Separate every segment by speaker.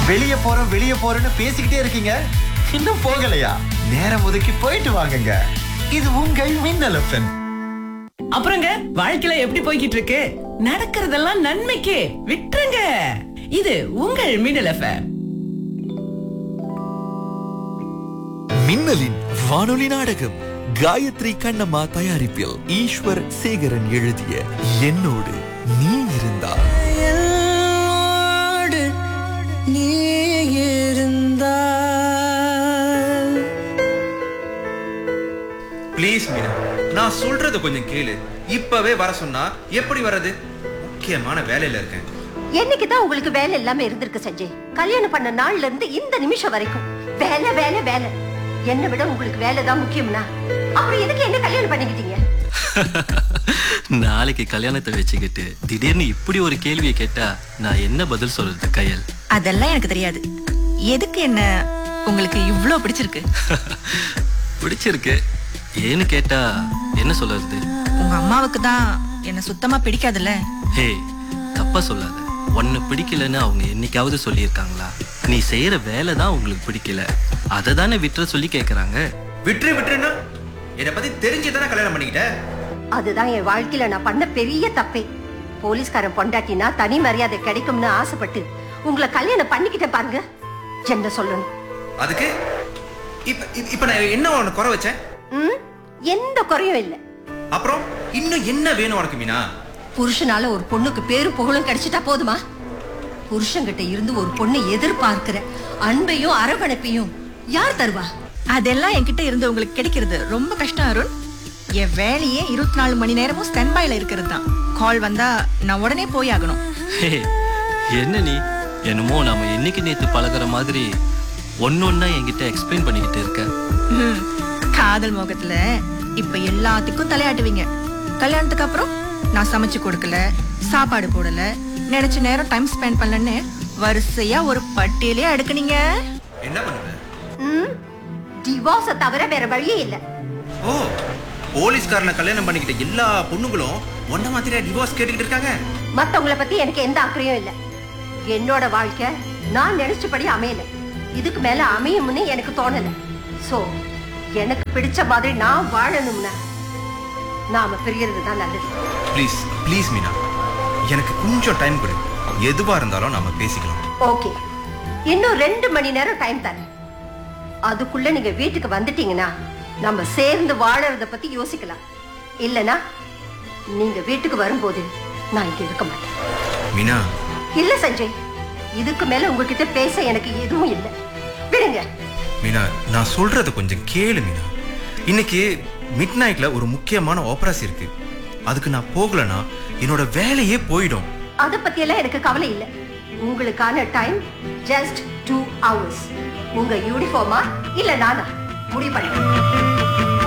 Speaker 1: வெளிய போறோம் வெளிய போறோம்னு பேசிக்கிட்டே இருக்கீங்க இன்னும் போகலையா நேரம் ஒதுக்கி போயிட்டு வாங்குங்க இது உங்கள் மின்னல் எஃப்எம்
Speaker 2: அப்புறங்க வாழ்க்கையில எப்படி போய்கிட்டு இருக்கு நடக்கிறதெல்லாம் நன்மைக்கு விட்டுருங்க இது உங்கள் மின்னல் எஃப்எம்
Speaker 3: மின்னலின் வானொலி நாடகம் காயத்ரி கண்ணம்மா தயாரிப்பில் ஈஸ்வர் சேகரன் எழுதிய என்னோடு நீ இருந்தால்
Speaker 4: என்னோடு நீ இருந்தால்
Speaker 5: ப்ளீஸ் மீனா நான் சொல்றது கொஞ்சம் கேளு இப்பவே வர சொன்னா எப்படி வர்றது முக்கியமான வேலையில இருக்கேன்
Speaker 6: என்னைக்கு தான் உங்களுக்கு வேலை இல்லாம இருந்திருக்கு சஞ்சய் கல்யாணம் பண்ண நாள்ல இருந்து இந்த நிமிஷம் வரைக்கும் வேலை வேலை வேலை என்னை விட உங்களுக்கு வேலை தான் முக்கியம்னா அப்புறம் எதுக்கு என்ன கல்யாணம் பண்ணிக்கிட்டீங்க
Speaker 7: நாளைக்கு கல்யாணத்தை வச்சுக்கிட்டு திடீர்னு இப்படி ஒரு கேள்வியை கேட்டா நான் என்ன பதில் சொல்றது கையல்
Speaker 8: அதெல்லாம் எனக்கு தெரியாது எதுக்கு என்ன உங்களுக்கு இவ்ளோ பிடிச்சிருக்கு
Speaker 7: பிடிச்சிருக்கு ஏன்னு கேட்டா என்ன சொல்றது
Speaker 8: உங்க அம்மாவுக்கு தான் என்ன சுத்தமா பிடிக்காதுல்ல
Speaker 7: ஹே தப்பா சொல்லாத உன்னை பிடிக்கலன்னு அவங்க என்னைக்காவது சொல்லியிருக்காங்களா நீ செய்யற வேலை தான் உங்களுக்கு பிடிக்கல அதை தானே விட்டுற சொல்லி கேக்குறாங்க
Speaker 5: விட்டுரு விட்டுருன்னா என்னை பத்தி தெரிஞ்சு தானே கல்யாணம் பண்ணிக்கிட்ட
Speaker 6: அதுதான் என் வாழ்க்கையில நான் பண்ண பெரிய தப்பே போலீஸ்காரன் பொண்டாட்டினா தனி மரியாதை கிடைக்கும்னு ஆசைப்பட்டு உங்களை கல்யாணம் பண்ணிக்கிட்டேன் பாருங்க என்ன சொல்லணும்
Speaker 5: அதுக்கு இப்ப இப்ப- இப்ப நான் என்ன உனக்கு குறை வச்சேன்
Speaker 6: ம்? எந்த குறையும் இல்லை
Speaker 5: அப்புறம் இன்னும் என்ன வேணும் உனக்கு மீனா
Speaker 6: புருஷனால ஒரு பொண்ணுக்கு பேரும் புகழும் கிடைச்சிட்டா போதுமா புருஷன்கிட்ட இருந்து ஒரு பொண்ணை எதிர்பார்க்கிற அன்பையும் அரவணைப்பையும் யார் தருவா
Speaker 8: அதெல்லாம் என்கிட்ட இருந்து உங்களுக்கு கிடைக்கிறது ரொம்ப கஷ்டம் அருண் என் வேலையே இருபத்தி நாலு மணி நேரமும் ஸ்டாண்ட் பைல இருக்கிறது தான் கால் வந்தா நான் உடனே போய் ஆகணும்
Speaker 7: ஹே என்ன நீ என்னமோ நாம என்னைக்கு நேத்து பழகுற மாதிரி ஒன்னொன்னா என்கிட்ட எக்ஸ்பிளைன் பண்ணிக்கிட்டு இருக்க
Speaker 8: ம், காதல் மோகத்துல இப்ப எல்லாத்துக்கும் தலையாட்டுவீங்க கல்யாணத்துக்கு அப்புறம் நான் சமைச்சு கொடுக்கல சாப்பாடு போடல நினைச்ச நேரம் டைம் ஸ்பெண்ட் பண்ணலன்னு வரிசையா ஒரு பட்டியலே அடுக்குனீங்க
Speaker 5: என்ன பண்ணுவ
Speaker 6: ம் டிவோர்ஸ தவிர வேற வழியே இல்லை
Speaker 5: ஓ போலீஸ்காரனை கல்யாணம் பண்ணிக்கிட்ட எல்லா பொண்ணுங்களும் ஒன்ன மாதிரியா டிவோர்ஸ் கேட்டுக்கிட்டு இருக்காங்க
Speaker 6: மத்தவங்கள பத்தி எனக்கு எந்த அக்கறையும் இல்ல என்னோட வாழ்க்கை நான் நினைச்சபடி அமையல இதுக்கு மேல அமையும்னு எனக்கு தோணல சோ எனக்கு பிடிச்ச மாதிரி நான் வாழணும்னா நாம பிரியறது தான் நல்லது
Speaker 5: ப்ளீஸ் ப்ளீஸ் மீனா எனக்கு கொஞ்சம் டைம் கொடு எதுவா இருந்தாலும் நாம பேசிக்கலாம்
Speaker 6: ஓகே இன்னும் ரெண்டு மணி நேரம் டைம் தரேன் அதுக்குள்ள நீங்க வீட்டுக்கு வந்துட்டீங்கன்னா நம்ம சேர்ந்து வாழறத பத்தி யோசிக்கலாம் இல்லனா நீங்க வீட்டுக்கு வரும்போது நான் இங்க இருக்க மாட்டேன்
Speaker 5: மீனா
Speaker 6: இல்ல சஞ்சய் இதுக்கு மேல உங்ககிட்ட பேச எனக்கு எதுவும் இல்ல விடுங்க
Speaker 5: மீனா நான் சொல்றத கொஞ்சம் கேளு மீனா இன்னைக்கு மிட் நைட்ல ஒரு முக்கியமான ஆபராசி இருக்கு அதுக்கு நான் போகலனா என்னோட வேலையே போயிடும்
Speaker 6: அத பத்தி எல்லாம் எனக்கு கவலை இல்ல உங்களுக்கான டைம் ஜஸ்ட் டூ ஹவர்ஸ் உங்க யூனிஃபார்மா இல்ல நானா முடிவு பண்ணுங்க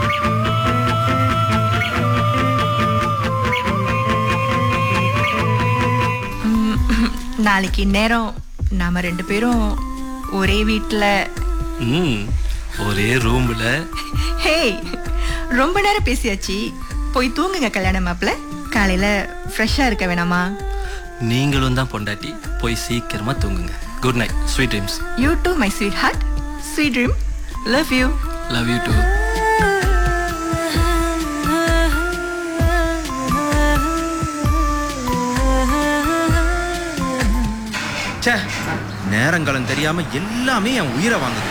Speaker 8: ம், நாளைக்கு நேரம் நாம ரெண்டு பேரும் ஒரே வீட்ல
Speaker 7: ம் ஒரே ரூம்ல
Speaker 8: ஹேய் ரொம்ப நேரம் பேசியாச்சு போய் தூங்குங்க கல்யாண மாப்பிள்ள காலையில ஃப்ரெஷ்ஷா இருக்க வேணாமா
Speaker 7: நீங்களும் தான் பொண்டாட்டி போய் சீக்கிரமா தூங்குங்க good night sweet dreams
Speaker 8: you to my sweetheart sweet dream love you
Speaker 7: love you too
Speaker 5: ச்சே நேரங்காலம் தெரியாம எல்லாமே என் உயிரை வாங்குது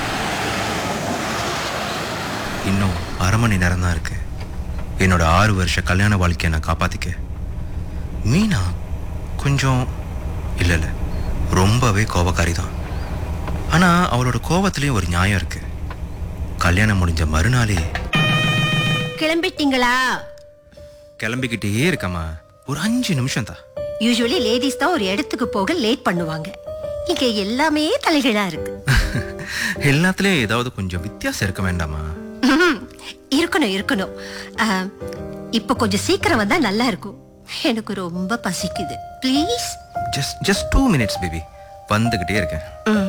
Speaker 5: இன்னும் அரை மணி நேரம் தான் இருக்கு என்னோட ஆறு வருஷ கல்யாண வாழ்க்கையை நான் காப்பாத்திக்க மீனா கொஞ்சம் இல்ல இல்ல ரொம்பவே கோபக்காரி தான் ஆனா அவளோட கோபத்திலயும் ஒரு நியாயம் இருக்கு கல்யாணம் முடிஞ்ச மறுநாளே
Speaker 6: கிளம்பிட்டீங்களா
Speaker 5: கிளம்பிக்கிட்டே இருக்கம்மா ஒரு அஞ்சு நிமிஷம் தான்
Speaker 6: யூஸ்வலி லேடிஸ் தான் ஒரு இடத்துக்கு போக லேட் பண்ணுவாங்க இங்க எல்லாமே தலைகீழா இருக்கு
Speaker 5: எல்லாத்துலயும் ஏதாவது கொஞ்சம் வித்தியாசம் இருக்க வேண்டாமா
Speaker 6: ம்ஹும். இருக்கணும் இருக்கணும் ஆ, இப்ப கொஞ்சம் சீக்கிரம் வந்தா நல்லா இருக்கும் எனக்கு ரொம்ப பசிக்குது please
Speaker 5: just just two minutes baby வந்துகிட்டே இருக்கேன்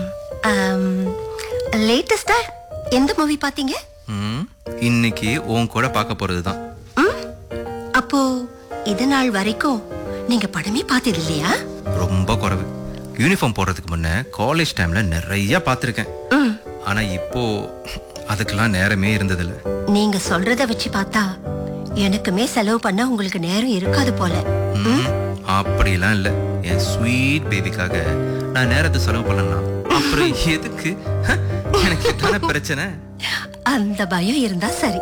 Speaker 6: லேட்டஸ்டா எந்த மூவி பாத்தீங்க
Speaker 5: ம், இன்னைக்கு உன் கூட பார்க்க போறதுதான்
Speaker 6: ம்? அப்போ இது நாள் வரைக்கும் நீங்க படமே பார்த்தது இல்லையா
Speaker 5: ரொம்ப குறைவு யூனிஃபார்ம் போடுறதுக்கு முன்ன காலேஜ் டைம்ல நிறைய பார்த்துருக்கேன் ஆனா இப்போ அதுக்கெல்லாம் நேரமே இருந்ததில்ல
Speaker 6: நீங்க சொல்றத வச்சு பார்த்தா எனக்குமே செலவு பண்ண உங்களுக்கு நேரம் இருக்காது போல
Speaker 5: ம், அப்படிலாம் இல்ல என் ஸ்வீட் பேபிக்காக நான் நேரத்தை செலவு பண்ணலாம் அப்புறம் எதுக்கு ஹ, எனக்கு தானே பிரச்சனை
Speaker 6: அந்த பயம் இருந்தா சரி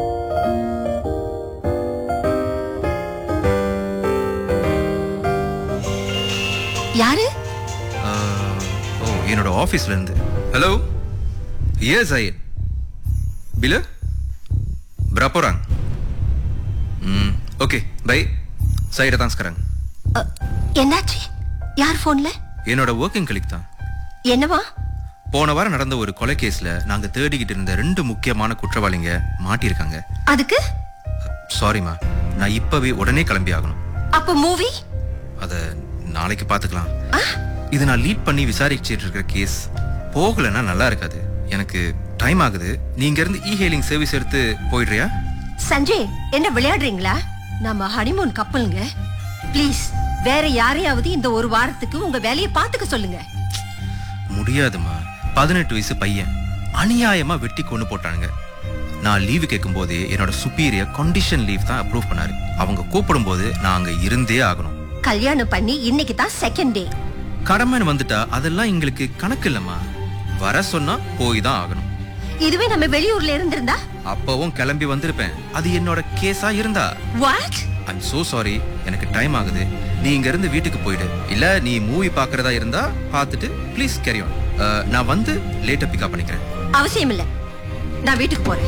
Speaker 6: யாரு
Speaker 5: ஆஹ், ஓ என்னோட ஆபீஸ்ல இருந்து ஹலோ எஸ் ஐயன் பில berapa orang ம் okay bye saya datang sekarang
Speaker 6: அ, என்னாச்சு யார் போன்ல
Speaker 5: என்னோட ஒர்க்கிங் கலிக் தான்
Speaker 6: என்னவா
Speaker 5: போன வாரம் நடந்த ஒரு கொலை கேஸ்ல நாங்க தேடிக்கிட்டு இருந்த ரெண்டு முக்கியமான குற்றவாளிங்க மாட்டியிருக்காங்க
Speaker 6: அதுக்கு
Speaker 5: சாரிமா நான் இப்பவே உடனே கிளம்பி ஆகணும்
Speaker 6: அப்ப மூவி
Speaker 5: அத நாளைக்கு பாத்துக்கலாம் இது நான் லீட் பண்ணி விசாரிச்சுட்டு இருக்கிற கேஸ் போகலைன்னா நல்லா இருக்காது எனக்கு டைம் ஆகுது நீங்க இருந்து இ ஹேலிங் சர்வீஸ் எடுத்து போயிடுறியா
Speaker 6: சஞ்சய் என்ன விளையாடுறீங்களா நம்ம ஹனிமூன் கப்பலுங்க ப்ளீஸ் வேற யாரையாவது இந்த ஒரு வாரத்துக்கு உங்க வேலையை பாத்துக்க சொல்லுங்க
Speaker 5: முடியாதுமா பதினெட்டு வயசு பையன் அநியாயமா வெட்டி கொண்டு போட்டானுங்க நான் லீவு கேட்கும் போதே என்னோட சுப்பீரியர் கண்டிஷன் லீவ் தான் அப்ரூவ் பண்ணாரு அவங்க கூப்பிடும் போது நான் அங்க இருந்தே ஆகணும்
Speaker 6: கல்யாணம் பண்ணி இன்னைக்கு தான் செகண்ட் டே
Speaker 5: கடமைன்னு வந்துட்டா அதெல்லாம் எங்களுக்கு கணக்கு இல்லம்மா வர சொன்னா போய் தான் ஆகணும்
Speaker 6: இதுவே நம்ம வெளியூர்ல இருந்திருந்தா
Speaker 5: அப்பவும் கிளம்பி வந்திருப்பேன் அது என்னோட கேஸா இருந்தா
Speaker 6: வாட்
Speaker 5: ஐம் சோ சாரி எனக்கு டைம் ஆகுது நீ இங்க இருந்து வீட்டுக்கு போயிடு இல்ல நீ மூவி பாக்குறதா இருந்தா பார்த்துட்டு ப்ளீஸ் கேரி ஆன் நான் வந்து லேட்டா பிக்கப் பண்ணிக்கிறேன்
Speaker 6: அவசியம் இல்ல நான் வீட்டுக்கு போறேன்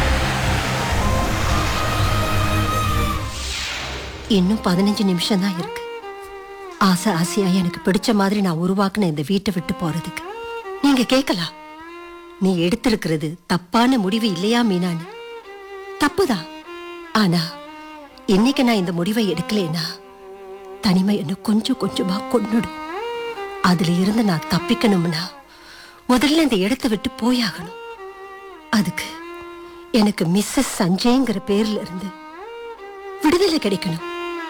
Speaker 6: இன்னும் பதினஞ்சு நிமிஷம் தான் இருக்கு ஆசை ஆசையா எனக்கு பிடிச்ச மாதிரி நான் உருவாக்குன இந்த வீட்டை விட்டு போறதுக்கு நீங்க கேட்கலாம் நீ எடுத்திருக்கிறது தப்பான முடிவு இல்லையா மீனான்னு தப்புதான் ஆனா இன்னைக்கு நான் இந்த முடிவை எடுக்கலைன்னா தனிமை என்ன கொஞ்சம் கொஞ்சமா கொன்னுடும் அதுல இருந்து நான் தப்பிக்கணும்னா முதல்ல இந்த இடத்தை விட்டு போயாகணும் அதுக்கு எனக்கு மிஸ்ஸஸ் சஞ்சய்ங்கிற பேர்ல இருந்து விடுதலை கிடைக்கணும்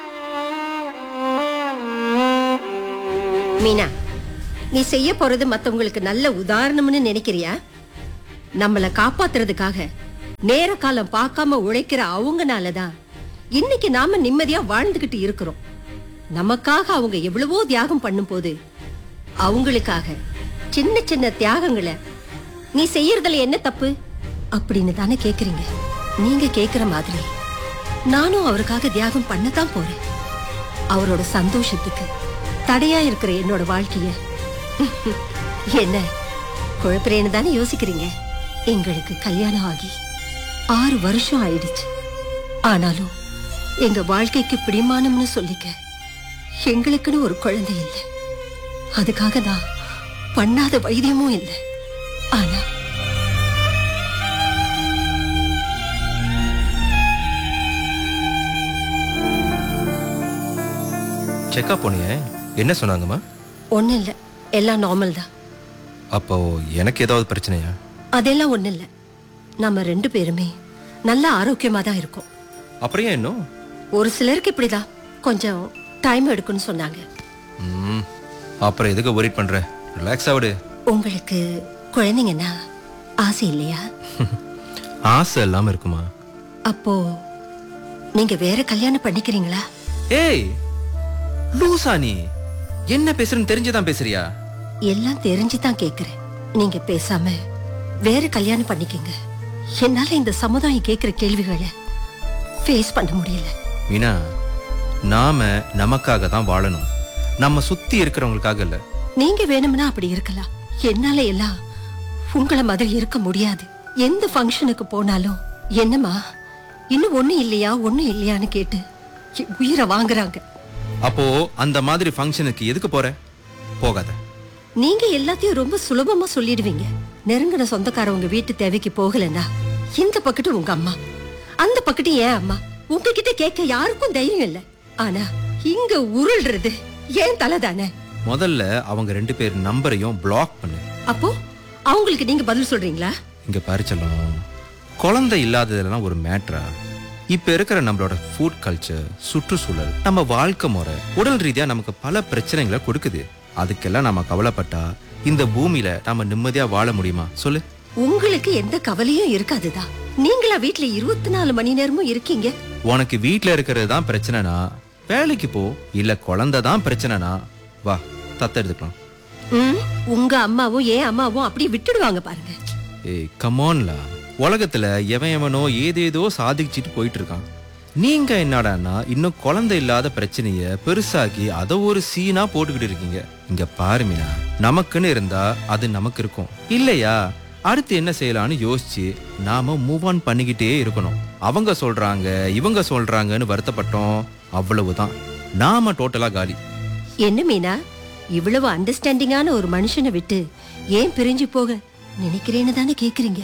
Speaker 6: மீனா நீ செய்ய போறது மத்தவங்களுக்கு நல்ல உதாரணம்னு நினைக்கிறியா நம்மள காப்பாத்துறதுக்காக நேர காலம் பார்க்காம உழைக்கிற அவங்கனாலதான் இன்னைக்கு நாம நிம்மதியா வாழ்ந்துகிட்டு இருக்கிறோம் நமக்காக அவங்க எவ்வளவோ தியாகம் பண்ணும்போது அவங்களுக்காக சின்ன சின்ன தியாகங்களை நீ செய்யறதுல என்ன தப்பு அப்படின்னு தானே கேக்குறீங்க நீங்க கேக்குற மாதிரி நானும் அவருக்காக தியாகம் பண்ணத்தான் போறேன் அவரோட சந்தோஷத்துக்கு தடையா இருக்கிற என்னோட வாழ்க்கைய என்ன குழப்பறேன்னு தானே யோசிக்கிறீங்க எங்களுக்கு கல்யாணம் ஆகி ஆறு வருஷம் ஆயிடுச்சு ஆனாலும் எங்க வாழ்க்கைக்கு பிடிமானம்னு சொல்லிக்க எங்களுக்குன்னு ஒரு குழந்தை இல்லை அதுக்காக நான் பண்ணாத வைத்தியமும் இல்லை ஆனா
Speaker 5: செக்அப் போனியே என்ன சொன்னாங்கம்மா
Speaker 6: ஒண்ணும் இல்லை எல்லாம் நார்மல் தான்
Speaker 5: அப்போ எனக்கு ஏதாவது பிரச்சனையா
Speaker 6: அதெல்லாம் ஒண்ணும் இல்லை நம்ம ரெண்டு பேருமே நல்ல ஆரோக்கியமா தான் இருக்கோம்
Speaker 5: அப்புறம் ஏன் இன்னும்
Speaker 6: ஒரு சிலருக்கு இப்படிதான் கொஞ்சம் டைம் எடுக்கும்னு சொன்னாங்க
Speaker 5: ம், அப்புறம் எதுக்கு ஒரிட் பண்ற ரிலாக்ஸ் ஆவிடு
Speaker 6: உங்களுக்கு குழந்தைங்கன்னா ஆசை இல்லையா
Speaker 5: ஆசை இல்லாம இருக்குமா
Speaker 6: அப்போ நீங்க வேற கல்யாணம் பண்ணிக்கிறீங்களா
Speaker 5: ஏய் லூசா நீ என்ன பேசுறன்னு தெரிஞ்சுதான் பேசுறியா
Speaker 6: எல்லாம் தெரிஞ்சுதான் கேக்குறேன் நீங்க பேசாம வேற கல்யாணம் பண்ணிக்கங்க என்னால இந்த சமுதாயம் கேக்குற கேள்விகளை ஃபேஸ் பண்ண முடியல
Speaker 5: மீனா நாம நமக்காக தான் வாழணும் நம்ம சுத்தி இருக்கிறவங்களுக்காக இல்ல
Speaker 6: நீங்க வேணும்னா அப்படி இருக்கலாம் என்னால எல்லாம் உங்கள மாதிரி இருக்க முடியாது எந்த ஃபங்க்ஷனுக்கு போனாலும் என்னம்மா இன்னும் ஒண்ணு இல்லையா ஒண்ணு இல்லையான்னு கேட்டு என் உயிரை வாங்குறாங்க
Speaker 5: அப்போ அந்த மாதிரி ஃபங்க்ஷனுக்கு எதுக்கு போற போகாத
Speaker 6: நீங்க எல்லாத்தையும் ரொம்ப சுலபமா சொல்லிடுவீங்க நெருங்கின சொந்தக்காரவங்க வீட்டு தேவைக்கு போகலன்னா இந்த பக்கத்து உங்க அம்மா அந்த பக்கத்து ஏன் அம்மா உங்ககிட்ட கேட்க யாருக்கும் தைரியம் இல்ல ஆனா இங்க உருள்றது ஏன் தலை தானே
Speaker 5: முதல்ல அவங்க ரெண்டு பேர் நம்பரையும் பிளாக் பண்ணு
Speaker 6: அப்போ அவங்களுக்கு நீங்க பதில் சொல்றீங்களா
Speaker 5: இங்க பாரு செல்லம் குழந்தை இல்லாததெல்லாம் ஒரு மேட்ரா இப்ப இருக்கிற நம்மளோட ஃபுட் கல்ச்சர் சுற்றுச்சூழல் நம்ம வாழ்க்கை முறை உடல் ரீதியா நமக்கு பல பிரச்சனைகளை கொடுக்குது அதுக்கெல்லாம் நாம கவலைப்பட்டா இந்த பூமியில நாம நிம்மதியா வாழ முடியுமா சொல்லு
Speaker 6: உங்களுக்கு எந்த கவலையும் இருக்காதுதான் நீங்களா வீட்ல இருபத்தி நாலு மணி நேரமும் இருக்கீங்க
Speaker 5: உனக்கு வீட்ல இருக்கிறது தான் பிரச்சனைனா வேலைக்கு போ இல்ல குழந்தை தான் பிரச்சனைனா வா தத்த எடுத்துக்கலாம்
Speaker 6: ம், உங்க அம்மாவும் என் அம்மாவும் அப்படியே விட்டுடுவாங்க பாருங்க
Speaker 5: ஏய் கமான்லா உலகத்துல எவன் எவனோ ஏதேதோ சாதிச்சுட்டு போயிட்டு இருக்கான் நீங்க என்னடான்னா இன்னும் குழந்தை இல்லாத பிரச்சனைய பெருசாக்கி அதை ஒரு சீனா போட்டுக்கிட்டு இருக்கீங்க இங்க பாரு மீனா நமக்குன்னு இருந்தா அது நமக்கு இருக்கும் இல்லையா அடுத்து என்ன செய்யலாம்னு யோசிச்சு நாம மூவ் ஆன் பண்ணிக்கிட்டே இருக்கணும் அவங்க சொல்றாங்க இவங்க சொல்றாங்கன்னு வருத்தப்பட்டோம் அவ்வளவுதான் நாம டோட்டலா காலி
Speaker 6: என்ன மீனா இவ்வளவு அண்டர்ஸ்டாண்டிங்கான ஒரு மனுஷனை விட்டு ஏன் பிரிஞ்சு போக நினைக்கிறேன்னு தானே கேக்குறீங்க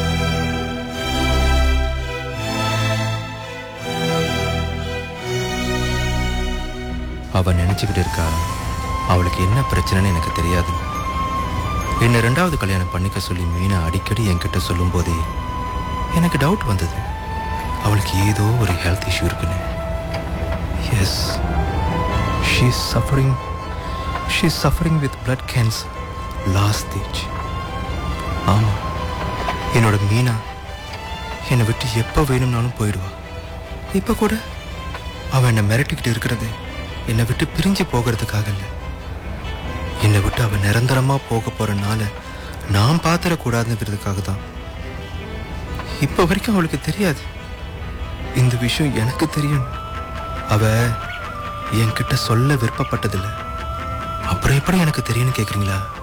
Speaker 5: அவ நினைச்சுக்கிட்டு இருக்கா அவளுக்கு என்ன பிரச்சனைன்னு எனக்கு தெரியாது என்ன ரெண்டாவது கல்யாணம் பண்ணிக்க சொல்லி மீனா அடிக்கடி என்கிட்ட சொல்லும் போதே எனக்கு டவுட் வந்தது அவளுக்கு ஏதோ ஒரு ஹெல்த் இஷ்யூ இருக்குன்னு yes she suffering she suffering with blood cancer last stage ஆமா என்னோட மீனா என்னை விட்டு எப்போ வேணும்னாலும் போயிடுவா இப்போ கூட அவன் என்னை மிரட்டிக்கிட்டு இருக்கிறது என்னை விட்டு பிரிஞ்சு போகிறதுக்காக இல்லை என்னை விட்டு அவன் நிரந்தரமா போக போறனால நான் பாத்திரக்கூடாதுங்கிறதுக்காக தான் இப்போ வரைக்கும் அவளுக்கு தெரியாது இந்த விஷயம் எனக்கு தெரியும் அவ என்கிட்ட சொல்ல விருப்பப்பட்டதில்லை அப்புறம் எப்படி எனக்கு தெரியும்னு கேக்குறீங்களா